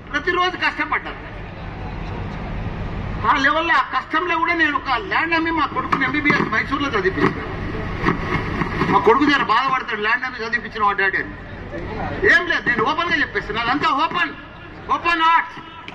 ప్రతిరోజు కష్టపడ్డారు ఆ లెవెల్లో ఆ కష్టంలో కూడా నేను ఒక ల్యాండ్ అమ్మి మా కొడుకుని ఎంబీబీఎస్ మైసూర్లో చదివించాను మా కొడుకు దగ్గర బాధపడతాడు ల్యాండ్ అమ్మి చదివించిన మా డాడీ అని ఏం లేదు నేను ఓపెన్ గా చెప్పేస్తాను నాదంతా ఓపెన్ ఓపెన్ ఆర్ట్స్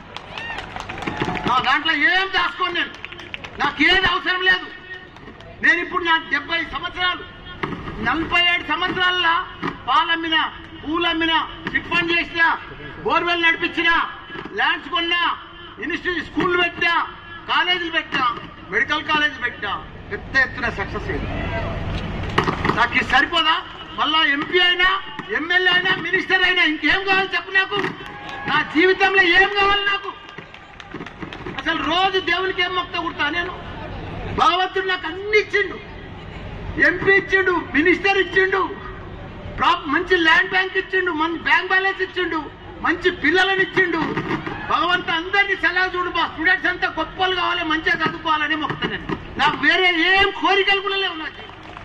నా దాంట్లో ఏం దాచుకోను నేను నాకు ఏది అవసరం లేదు నేను ఇప్పుడు నాకు డెబ్బై సంవత్సరాలు నలభై ఏడు సంవత్సరాల్లో పాలమ్మిన పూలమ్మిన టిఫన్ చేసిన బోర్వెల్ నడిపించిన ల్యాండ్స్ కొన్నా ఇన్స్టిట్యూట్ స్కూల్ పెట్టినా కాలేజీలు పెట్టినా మెడికల్ కాలేజ్ పెట్టినా పెద్ద ఎత్తున సక్సెస్ అయింది నాకు ఇది సరిపోదా మళ్ళా ఎంపీ అయినా ఎమ్మెల్యే అయినా మినిస్టర్ అయినా ఇంకేం కావాలి చెప్పు నాకు నా జీవితంలో ఏం కావాలి నాకు అసలు రోజు దేవునికి ఏం మొక్త కుడతా నేను భగవంతుడు నాకు అన్ని ఇచ్చిండు ఎంపీ ఇచ్చిండు మినిస్టర్ ఇచ్చిండు ప్రాప్ మంచి ల్యాండ్ బ్యాంక్ ఇచ్చిండు మంచి బ్యాంక్ బ్యాలెన్స్ ఇచ్చిండు మంచి పిల్లలను ఇచ్చిండు భగవంతు అందరినీ సలహా చూడు మా స్టూడెంట్స్ అంతా గొప్పలు కావాలి మంచిగా చదువుకోవాలని మొక్తా నేను నాకు వేరే ఏం కోరికలు కూడా లేవు నాకు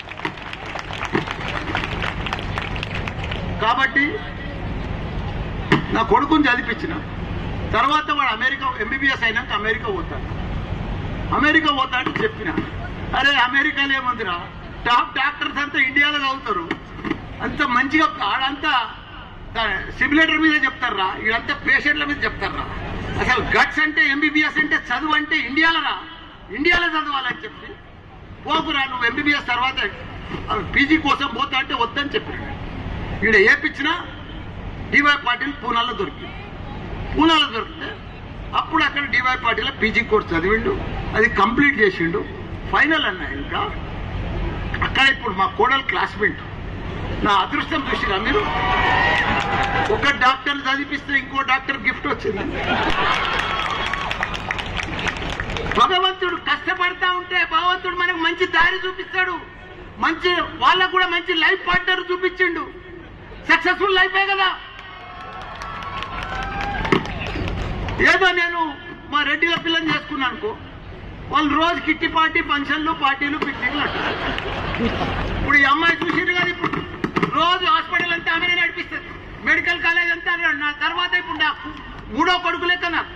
కాబట్టి నా కొడుకుని చదివించిన తర్వాత వాడు అమెరికా ఎంబీబీఎస్ అయినాక అమెరికా పోతాడు అమెరికా పోతా అంటే చెప్పిన అరే అమెరికాలో ఏముందిరా టాప్ డాక్టర్స్ అంతా ఇండియాలో చదువుతారు అంత మంచిగా ఆడంతా సిమ్యులేటర్ మీద చెప్తారా ఇదంతా పేషెంట్ల మీద చెప్తారా అసలు గట్స్ అంటే ఎంబీబీఎస్ అంటే చదువు అంటే ఇండియాలో రా ఇండియాలో చదవాలని చెప్పి పోకురా నువ్వు ఎంబీబీఎస్ తర్వాత పీజీ కోసం పోతా అంటే వద్దని చెప్పినాడు ఈడ ఏపిచ్చినా డివై పాటిల్ పూనాలో దొరికింది పూనాలో దొరికితే అప్పుడు అక్కడ డివై పాటిల్ పీజీ కోర్స్ చదివిండు అది కంప్లీట్ చేసిండు ఫైనల్ అన్న ఇంకా అక్కడ ఇప్పుడు మా కోడలు క్లాస్మేట్ నా అదృష్టం చూసిరా మీరు ఒక డాక్టర్ చదివిస్తే ఇంకో డాక్టర్ గిఫ్ట్ వచ్చింది భగవంతుడు కష్టపడతా ఉంటే భగవంతుడు మనకు మంచి దారి చూపిస్తాడు మంచి వాళ్ళకు కూడా మంచి లైఫ్ పార్ట్నర్ చూపించిండు సక్సెస్ఫుల్ లైఫే కదా ఏదో నేను మా రెడ్డిల పిల్లని చేసుకున్నాను అనుకో వాళ్ళు రోజు కిట్టి పార్టీ ఫంక్షన్లు పార్టీలు పిక్నిక్లు అంటారు ఇప్పుడు ఈ అమ్మాయి చూసిండు కదా ఇప్పుడు రోజు హాస్పిటల్ అంతా ఆమెనే నడిపిస్తుంది మెడికల్ కాలేజ్ అంతా ఆమె. నా తర్వాత ఇప్పుడు నా మూడో కొడుకు లెక్క నాకు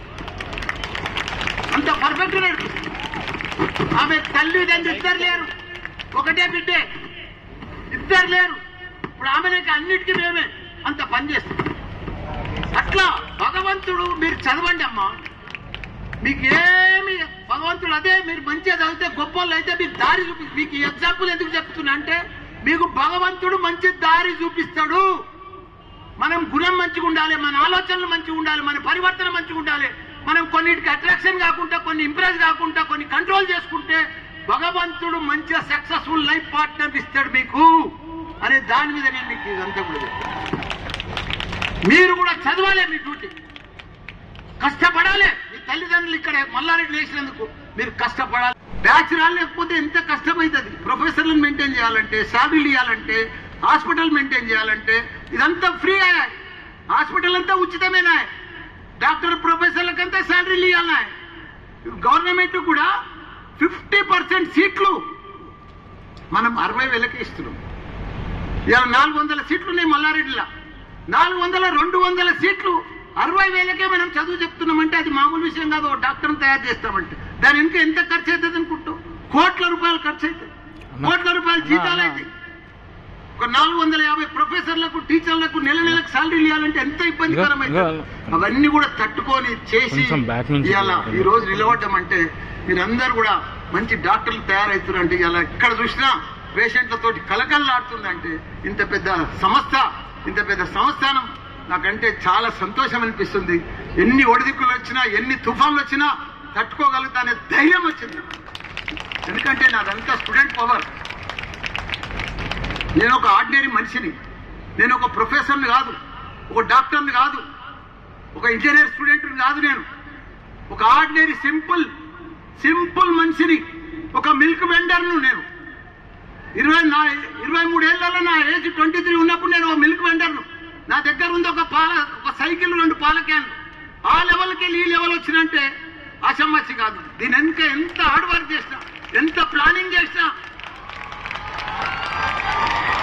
అంత పర్ఫెక్ట్ నడిపిస్తుంది ఆమె తల్లి తండ్రి ఇద్దరు లేరు ఒకటే బిడ్డే ఇద్దరు లేరు ఇప్పుడు ఆమెకి అన్నిటికీ మేమే అంత పని చేస్తాం అట్లా భగవంతుడు మీరు చదవండి అమ్మా మీకు ఏమి భగవంతుడు అదే మీరు మంచిగా చదివితే గొప్ప వాళ్ళు అయితే మీకు దారి చూపి మీకు ఈ ఎగ్జాంపుల్ ఎందుకు చెప్తున్నా అంటే మీకు భగవంతుడు మంచి దారి చూపిస్తాడు మనం గుణం మంచిగా ఉండాలి మన ఆలోచనలు మంచిగా ఉండాలి మన పరివర్తన మంచిగా ఉండాలి మనం కొన్నిటికి అట్రాక్షన్ కాకుండా కొన్ని ఇంప్రెస్ కాకుండా కొన్ని కంట్రోల్ చేసుకుంటే భగవంతుడు మంచిగా సక్సెస్ఫుల్ లైఫ్ పార్ట్నర్ ఇస్తాడు మీకు అనే దాని మీద నేను మీకు ఇదంతా కూడా చెప్తాను మీరు కూడా చదవాలి మీ డ్యూటీ కష్టపడాలి మీ తల్లిదండ్రులు ఇక్కడ మల్లారెడ్డి వేసినందుకు మీరు కష్టపడాలి బ్యాచ్ రాలేకపోతే ఎంత కష్టమవుతుంది ప్రొఫెసర్లను మెయింటైన్ చేయాలంటే శాలరీలు ఇవ్వాలంటే హాస్పిటల్ మెయింటైన్ చేయాలంటే ఇదంతా ఫ్రీ హాస్పిటల్ అంతా ఉచితమేనా డాక్టర్ ప్రొఫెసర్లకంతా శాలరీలు ఇవ్వాలన్నా గవర్నమెంట్ కూడా ఫిఫ్టీ పర్సెంట్ సీట్లు మనం అరవై వేలకే ఇస్తున్నాం ఇలా నాలుగు వందల సీట్లు ఉన్నాయి మల్లారెడ్డిలా నాలుగు వందల రెండు వందల సీట్లు అరవై వేలకే మనం చదువు చెప్తున్నామంటే అది మామూలు విషయం కాదు ఓ డాక్టర్ని తయారు చేస్తామంటే దాని ఇంకా ఎంత ఖర్చు అవుతుంది అనుకుంటాం కోట్ల రూపాయలు ఖర్చు అవుతుంది కోట్ల రూపాయలు జీతాలు అవుతాయి ఒక నాలుగు వందల యాభై ప్రొఫెసర్లకు టీచర్లకు నెల నెలకు సాలరీలు ఇవ్వాలంటే ఎంత ఇబ్బందికరమైంది అవన్నీ కూడా తట్టుకొని చేసి కొంచెం back నుంచి ఇవాళ ఈ రోజు నిలబడడం అంటే మీరందరూ కూడా మంచి డాక్టర్లు తయారవుతున్నారు అంటే ఇలా ఎక్కడ చూసినా పేషెంట్లతోటి కలకల్లాడుతుందంటే ఇంత పెద్ద సంస్థ ఇంత పెద్ద సంస్థానం నాకంటే చాలా సంతోషం అనిపిస్తుంది ఎన్ని ఒడిదిక్కులు వచ్చినా ఎన్ని తుఫాన్లు వచ్చినా తట్టుకోగలుగుతా అనే ధైర్యం వచ్చింది ఎందుకంటే నాదంతా స్టూడెంట్ పవర్ నేను ఒక ఆర్డినరీ మనిషిని నేను ఒక ప్రొఫెసర్ని కాదు ఒక డాక్టర్ని కాదు ఒక ఇంజనీర్ స్టూడెంట్ని కాదు నేను ఒక ఆర్డినరీ సింపుల్ సింపుల్ మనిషిని ఒక మిల్క్ వెండర్ను నేను ఇరవై నా ఇరవై మూడేళ్లలో నా ఏజ్ ట్వంటీ త్రీ ఉన్నప్పుడు నేను ఒక మిల్క్ వెండర్ను నా దగ్గర ఉంది ఒక పాల ఒక సైకిల్ రెండు పాల క్యాన్లు ఆ లెవెల్కి వెళ్ళి ఈ లెవెల్ వచ్చినంటే ఆషమ్మచ్చి కాదు దీని వెనుక ఎంత హార్డ్ వర్క్ చేసినా ఎంత ప్లానింగ్ చేసినా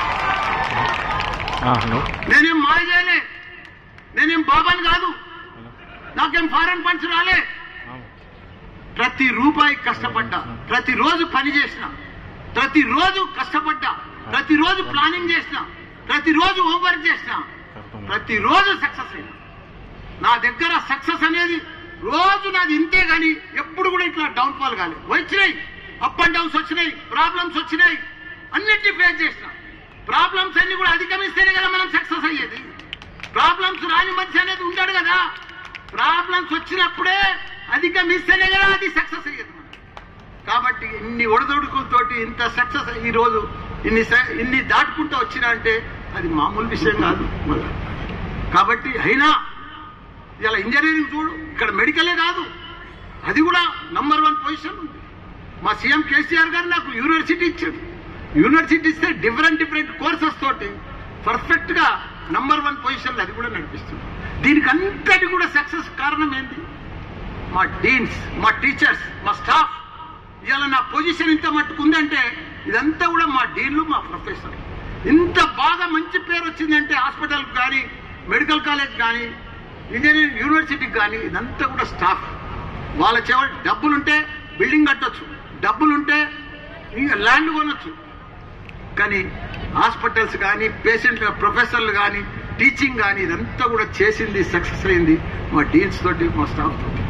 హలో నేనేం మాయ చేయలే నేనేం బాబాని కాదు నాకేం ఫారెన్ ఫండ్స్ రాలే ప్రతి రూపాయి కష్టపడ్డా ప్రతిరోజు పని చేసిన ప్రతిరోజు కష్టపడ్డా ప్రతిరోజు ప్లానింగ్ చేసిన ప్రతిరోజు హోంవర్క్ చేసిన ప్రతిరోజు సక్సెస్ అయినా నా దగ్గర సక్సెస్ అనేది రోజు నాది ఇంతే కానీ ఎప్పుడు కూడా ఇట్లా డౌన్ ఫాల్ కాలేదు వచ్చినాయి అప్ అండ్ డౌన్స్ వచ్చినాయి ప్రాబ్లమ్స్ వచ్చినాయి అన్నిటినీ ఫేస్ చేసిన ప్రాబ్లమ్స్ అన్ని కూడా అధిగమిస్తేనే కదా మనం సక్సెస్ అయ్యేది ప్రాబ్లమ్స్ రాని మనిషి అనేది ఉంటాడు కదా ప్రాబ్లమ్స్ వచ్చినప్పుడే అధిగమిస్తేనే కదా అది సక్సెస్ అయ్యేది మనం. కాబట్టి ఇన్ని ఒడదొడుకులతోటి ఇంత సక్సెస్ ఈ రోజు ఇన్ని స- ఇన్ని దాటుకుంటూ వచ్చినా అంటే అది మామూలు విషయం కాదు మళ్ళా కాబట్టి అయినా ఇలా ఇంజనీరింగ్ చూడు ఇక్కడ మెడికలే కాదు అది కూడా నంబర్ వన్ పొజిషన్ ఉంది మా సీఎం కేసీఆర్ గారు నాకు యూనివర్సిటీ ఇచ్చాడు యూనివర్సిటీ ఇస్తే డిఫరెంట్ డిఫరెంట్ కోర్సెస్ తోటి పర్ఫెక్ట్ గా నంబర్ వన్ పొజిషన్ అది కూడా నడిపిస్తుంది దీనికి అంతటి కూడా సక్సెస్ కారణం ఏంటి మా డీన్స్ మా టీచర్స్ మా స్టాఫ్ ఇవాళ నా పొజిషన్ ఇంత మట్టుకు ఉందంటే ఇదంతా కూడా మా డీన్లు మా ప్రొఫెసర్ ఇంత బాగా మంచి పేరు వచ్చిందంటే హాస్పిటల్ కానీ మెడికల్ కాలేజ్ కానీ ఇంజనీరింగ్ యూనివర్సిటీకి కానీ ఇదంతా కూడా స్టాఫ్ వాళ్ళ చెవ డబ్బులుంటే బిల్డింగ్ కట్టొచ్చు డబ్బులుంటే ఇంకా ల్యాండ్ కొనొచ్చు కానీ హాస్పిటల్స్ కానీ పేషెంట్ ప్రొఫెసర్లు కానీ టీచింగ్ కానీ ఇదంతా కూడా చేసింది సక్సెస్ అయింది మా డీన్స్ తోటి మా స్టాఫ్ తోటి